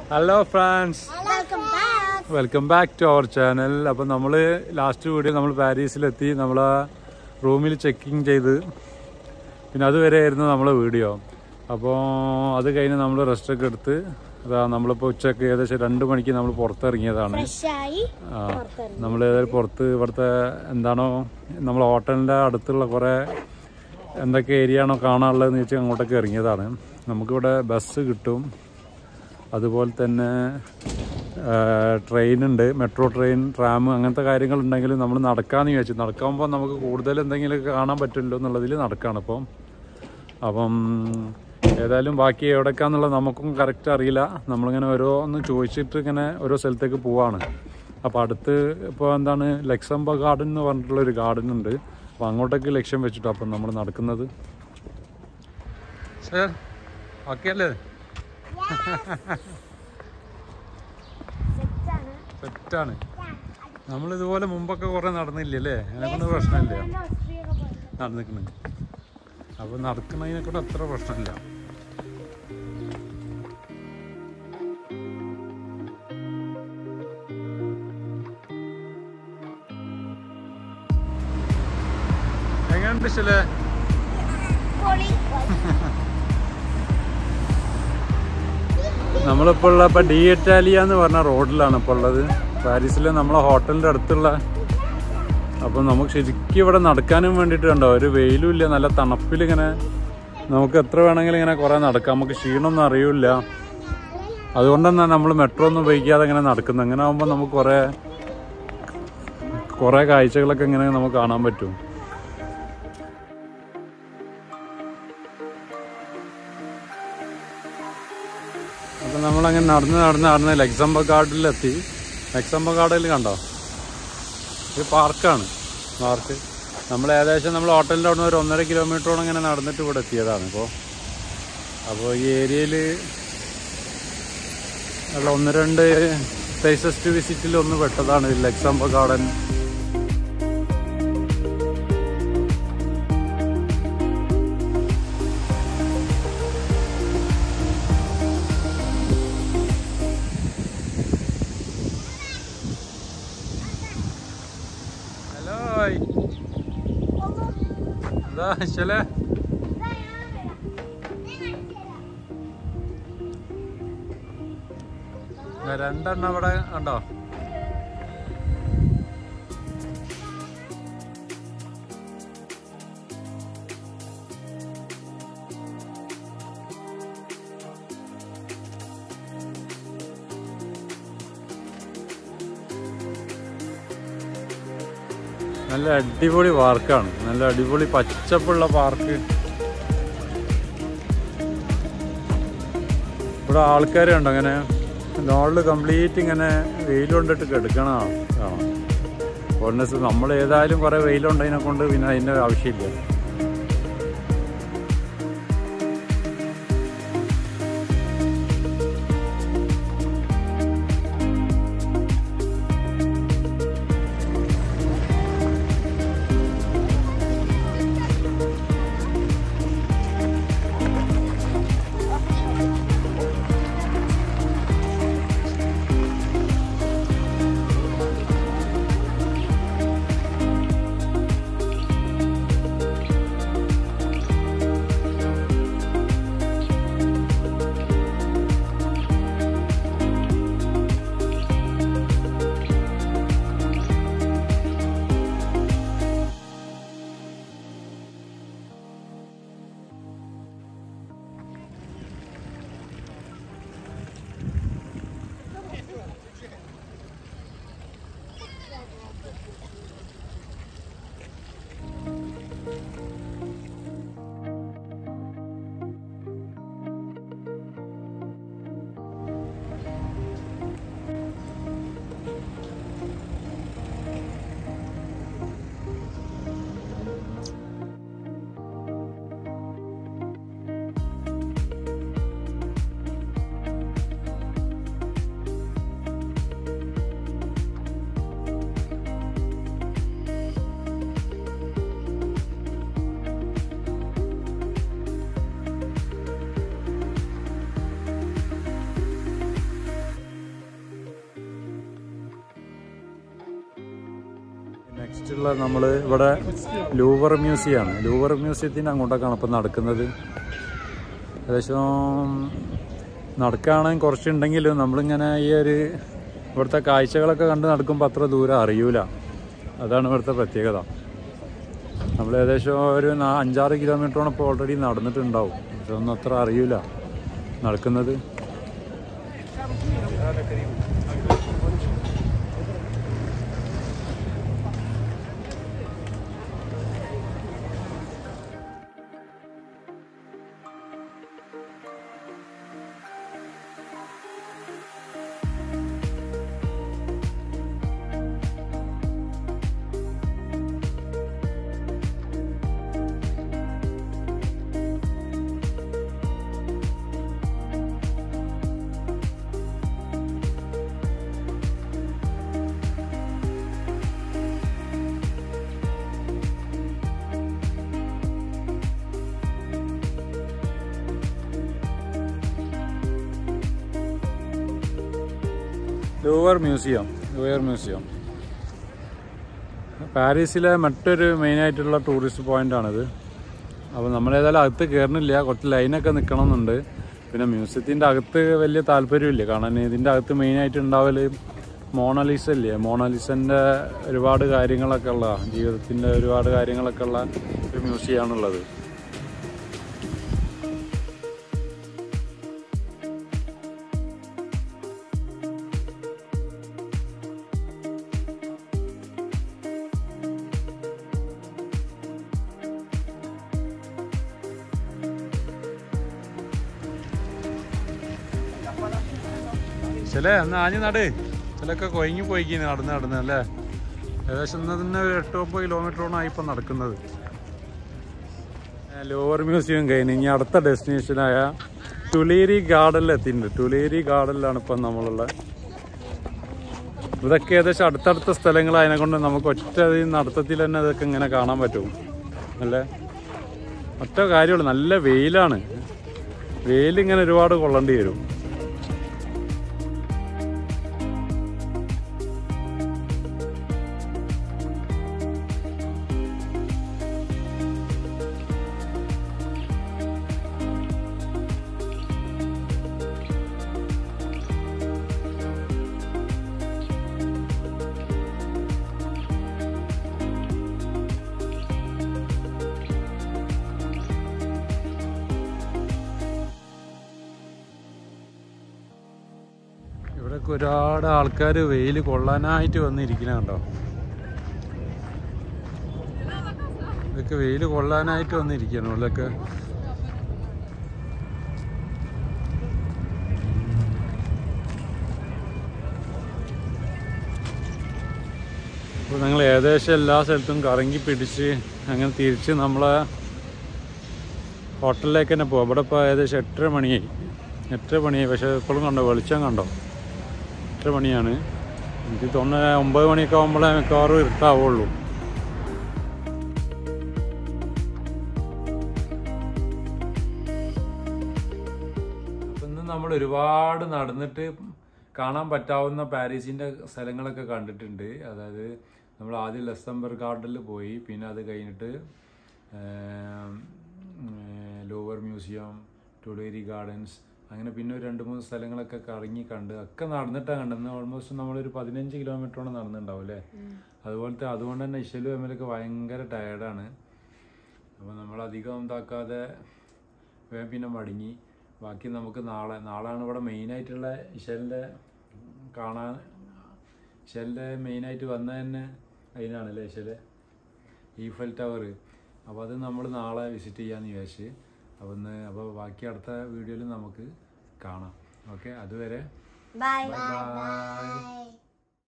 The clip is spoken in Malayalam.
hello friends welcome back welcome back to our channel അപ്പോൾ നമ്മൾ ലാസ്റ്റ് വീഡിയോ നമ്മൾ പാരീസിലെത്തി നമ്മൾ റൂമിൽ ചെക്കിങ് ചെയ്ത് പിന്നെ അതുവരെ ആയിരുന്നു നമ്മളെ വീഡിയോ അപ്പോൾ അത് കഴിഞ്ഞ് നമ്മൾ റെസ്റ്റ് ഒക്കെ എടുത്ത് അതാ നമ്മളിപ്പോൾ ഉച്ചക്ക് ഏകദേശം രണ്ട് മണിക്ക് നമ്മൾ പുറത്തിറങ്ങിയതാണ് ഫ്രഷായി ആ നമ്മൾ ഏതായാലും പുറത്ത് ഇവിടുത്തെ എന്താണോ നമ്മൾ ഹോട്ടലിൻ്റെ അടുത്തുള്ള കുറേ എന്തൊക്കെ ഏരിയ ആണോ കാണാനുള്ളതെന്ന് വെച്ചാൽ അങ്ങോട്ടൊക്കെ ഇറങ്ങിയതാണ് നമുക്കിവിടെ ബസ് കിട്ടും അതുപോലെ തന്നെ ട്രെയിൻ ഉണ്ട് മെട്രോ ട്രെയിൻ ട്രാം അങ്ങനത്തെ കാര്യങ്ങൾ ഉണ്ടെങ്കിൽ നമ്മൾ നടക്കാമെന്ന് വിചാരിച്ചു നടക്കുമ്പോൾ നമുക്ക് കൂടുതൽ എന്തെങ്കിലുമൊക്കെ കാണാൻ പറ്റുമല്ലോ എന്നുള്ളതിൽ നടക്കുകയാണ് അപ്പം അപ്പം ഏതായാലും ബാക്കി എവിടേക്കാന്നുള്ളത് നമുക്കും കറക്റ്റ് അറിയില്ല നമ്മളിങ്ങനെ ഓരോന്ന് ചോദിച്ചിട്ട് ഇങ്ങനെ ഓരോ സ്ഥലത്തേക്ക് പോവാണ് അപ്പോൾ അടുത്ത് ഇപ്പോൾ എന്താണ് ലക്സംബ ഗാർഡൻ എന്ന് പറഞ്ഞിട്ടുള്ള ഒരു ഗാർഡൻ ഉണ്ട് അപ്പോൾ അങ്ങോട്ടേക്ക് ലക്ഷ്യം വെച്ചിട്ടോ അപ്പം നമ്മൾ നടക്കുന്നത് സർ ഓക്കെ അല്ലേ സെറ്റാണ് സെറ്റാണ് നമ്മൾ ഇതുപോലെ മുമ്പൊക്കെ കുറേ നടന്നില്ലേ അല്ലേ അതിനെക്കൊണ്ട് പ്രശ്നമില്ല നടന്നിക്കണ് അപ്പോൾ നടക്കുന്നതിനെ കൊണ്ട് അത്ര പ്രശ്നമില്ല എങ്ങനെയുണ്ട് ശിലേ പൊളി നമ്മളിപ്പോൾ ഉള്ള ഇപ്പം ഡി ഇറ്റാലിയ എന്ന് പറഞ്ഞ റോഡിലാണ് ഇപ്പോൾ ഉള്ളത് പാരീസിലെ നമ്മളെ ഹോട്ടലിൻ്റെ അടുത്തുള്ള അപ്പം നമുക്ക് ശരിക്കും ഇവിടെ നടക്കാനും വേണ്ടിയിട്ട് കണ്ടോ ഒരു വെയിലും ഇല്ല നല്ല തണുപ്പിലിങ്ങനെ നമുക്ക് എത്ര വേണമെങ്കിലും ഇങ്ങനെ കുറേ നടക്കാം നമുക്ക് ക്ഷീണമൊന്നും അറിയില്ല അതുകൊണ്ട് തന്നെ നമ്മൾ മെട്രോ ഒന്നും ഉപയോഗിക്കാതെ ഇങ്ങനെ നടക്കുന്നത് അങ്ങനെ ആകുമ്പോൾ നമുക്ക് കുറേ കുറേ കാഴ്ചകളൊക്കെ ഇങ്ങനെ നമുക്ക് കാണാൻ പറ്റും അപ്പം നമ്മളങ്ങനെ നടന്ന് നടന്ന് നടന്ന് ലക്സംബ ഗാർഡിലെത്തി ലക്സംബ ഗാർഡിൽ കണ്ടോ ഇത് പാർക്കാണ് പാർക്ക് നമ്മൾ ഏകദേശം നമ്മൾ ഹോട്ടലിൻ്റെ അവിടെ നിന്ന് ഒരു ഒന്നര കിലോമീറ്ററോളം ഇങ്ങനെ നടന്നിട്ട് ഇവിടെ എത്തിയതാണ് ഇപ്പോൾ അപ്പോൾ ഈ ഏരിയയിൽ ഉള്ള ഒന്ന് രണ്ട് പ്ലേസസ് ടു വിസിറ്റിൽ ഒന്ന് പെട്ടതാണ് ഈ ലക്സംബ ഗാർഡൻ ഹലോ എന്താ ശലേ രണ്ടെണ്ണം ഇവിടെ ഉണ്ടോ നല്ല അടിപൊളി പാർക്കാണ് നല്ല അടിപൊളി പച്ചപ്പുള്ള പാർക്ക് ഇവിടെ ആൾക്കാർ കണ്ടോ അങ്ങനെ നോളിൽ കംപ്ലീറ്റ് ഇങ്ങനെ വെയിൽ കൊണ്ടിട്ട് കിടക്കണ കാണാം ഫോറിനേഴ്സ് നമ്മൾ ഏതായാലും കുറേ വെയിലുണ്ടതിനെ കൊണ്ട് പിന്നെ അതിൻ്റെ ആവശ്യമില്ല നെക്സ്റ്റ് ഉള്ള നമ്മൾ ഇവിടെ ലൂവർ മ്യൂസിയമാണ് ലൂവർ മ്യൂസിയത്തിൻ്റെ അങ്ങോട്ടൊക്കെയാണ് ഇപ്പം നടക്കുന്നത് ഏകദേശം നടക്കുകയാണെങ്കിൽ കുറച്ചുണ്ടെങ്കിലും നമ്മളിങ്ങനെ ഈ ഒരു ഇവിടുത്തെ കാഴ്ചകളൊക്കെ കണ്ട് നടക്കുമ്പോൾ അത്ര ദൂരം അറിയൂല അതാണ് ഇവിടുത്തെ പ്രത്യേകത നമ്മൾ ഏകദേശം ഒരു നാ- അഞ്ചാറ് കിലോമീറ്ററോളം ഇപ്പോൾ ഓൾറെഡി നടന്നിട്ടുണ്ടാവും പക്ഷെ ഒന്നും അത്ര അറിയൂല നടക്കുന്നത് ലൂവർ മ്യൂസിയം ലൂവർ മ്യൂസിയം പാരീസിലെ മറ്റൊരു മെയിനായിട്ടുള്ള ടൂറിസ്റ്റ് പോയിന്റാണിത് അപ്പോൾ നമ്മളേതായാലും അകത്ത് കയറുന്നില്ല കുറച്ച് ലൈനൊക്കെ നിൽക്കണമെന്നുണ്ട് പിന്നെ മ്യൂസിയത്തിൻ്റെ അകത്ത് വലിയ താല്പര്യമില്ല കാണാൻ ഇതിൻ്റെ അകത്ത് മെയിനായിട്ട് ഉണ്ടാവല് മോണലിസ ഇല്ലേ മോണലിസൻ്റെ ഒരുപാട് കാര്യങ്ങളൊക്കെ ഉള്ള ജീവിതത്തിൻ്റെ ഒരുപാട് കാര്യങ്ങളൊക്കെ ഉള്ള ഒരു മ്യൂസിയമാണുള്ളത് ചില എന്നാ ആഞ്ഞു നട് ചിലൊക്കെ കൊയങ്ങി പോയിക്കുന്നു നടന്ന് നടന്ന് അല്ലേ ഏകദേശം ഇന്ന് തന്നെ ഒരു എട്ട് ഒമ്പത് കിലോമീറ്ററോളം ആയി ഇപ്പം നടക്കുന്നത് ലോവർ മ്യൂസിയം കഴിഞ്ഞ് ഇനി അടുത്ത ഡെസ്റ്റിനേഷനായ ടുലേരി ഗാർഡനിൽ എത്തിയിട്ടുണ്ട് ടുലേരി ഗാർഡനിലാണ് ഇപ്പം നമ്മളുള്ളത് ഇതൊക്കെ ഏകദേശം അടുത്തടുത്ത സ്ഥലങ്ങളായതിനെ കൊണ്ട് നമുക്ക് ഒറ്റ ഈ നടത്തത്തിൽ തന്നെ ഇതൊക്കെ ഇങ്ങനെ കാണാൻ പറ്റും അല്ലേ ഒറ്റ കാര്യമുള്ളൂ നല്ല വെയിലാണ് വെയിലിങ്ങനെ ഒരുപാട് കൊള്ളേണ്ടി വരും ഇവിടെയൊക്കെ ഒരുപാട് ആൾക്കാർ വെയിൽ കൊള്ളാനായിട്ട് വന്നിരിക്കുന്ന കണ്ടോ ഇതൊക്കെ വെയിൽ കൊള്ളാനായിട്ട് വന്നിരിക്കണം ഇവിടെയൊക്കെ അപ്പോൾ ഞങ്ങൾ ഏകദേശം എല്ലാ സ്ഥലത്തും കറങ്ങി പിടിച്ച് അങ്ങനെ തിരിച്ച് നമ്മളെ ഹോട്ടലിലേക്ക് തന്നെ പോവാം ഇവിടെ ഇപ്പോൾ ഏകദേശം എട്ടര മണിയായി എട്ടര മണിയായി പക്ഷേ ഇപ്പോഴും കണ്ടോ വെളിച്ചം കണ്ടോ എട്ടര മണിയാണ് എനിക്ക് തോന്നുന്നത് ഒമ്പത് മണിയൊക്കെ ആകുമ്പോഴേ മിക്കവാറും ഇരുട്ടാവുള്ളൂ അപ്പം ഇന്ന് നമ്മൾ ഒരുപാട് നടന്നിട്ട് കാണാൻ പറ്റാവുന്ന പാരീസിൻ്റെ സ്ഥലങ്ങളൊക്കെ കണ്ടിട്ടുണ്ട് അതായത് നമ്മൾ ആദ്യം ലസംബർ ഗാർഡനിൽ പോയി പിന്നെ അത് കഴിഞ്ഞിട്ട് um, uh, Louvre museum Tuileries gardens അങ്ങനെ പിന്നെ ഒരു രണ്ട് മൂന്ന് സ്ഥലങ്ങളൊക്കെ കറങ്ങി കണ്ട് ഒക്കെ നടന്നിട്ടാണ് കണ്ടത് ഓൾമോസ്റ്റ് നമ്മളൊരു പതിനഞ്ച് കിലോമീറ്ററോളം നടന്നിട്ടുണ്ടാവും അല്ലേ അതുപോലത്തെ അതുകൊണ്ട് തന്നെ ഇശലു എമ്മലൊക്കെ ഭയങ്കര ടയർഡാണ് അപ്പോൾ നമ്മൾ അധികം ഇതാക്കാതെ വേഗം പിന്നെ മടങ്ങി ബാക്കി നമുക്ക് നാളെ നാളെയാണ് ഇവിടെ മെയിനായിട്ടുള്ള ഇശലിൻ്റെ കാണാൻ ഇശലിൻ്റെ മെയിനായിട്ട് വന്ന തന്നെ അതിനാണല്ലേ ഇശല് ഈഫൽ ടവർ അപ്പോൾ അത് നമ്മൾ നാളെ വിസിറ്റ് ചെയ്യാമെന്ന് വിചാരിച്ച് അപ്പോൾ ഇന്ന് അപ്പോൾ ബാക്കി അടുത്ത വീഡിയോയിൽ നമുക്ക് കാണാം ഓക്കെ അതുവരെ ബൈ ബൈ ബൈ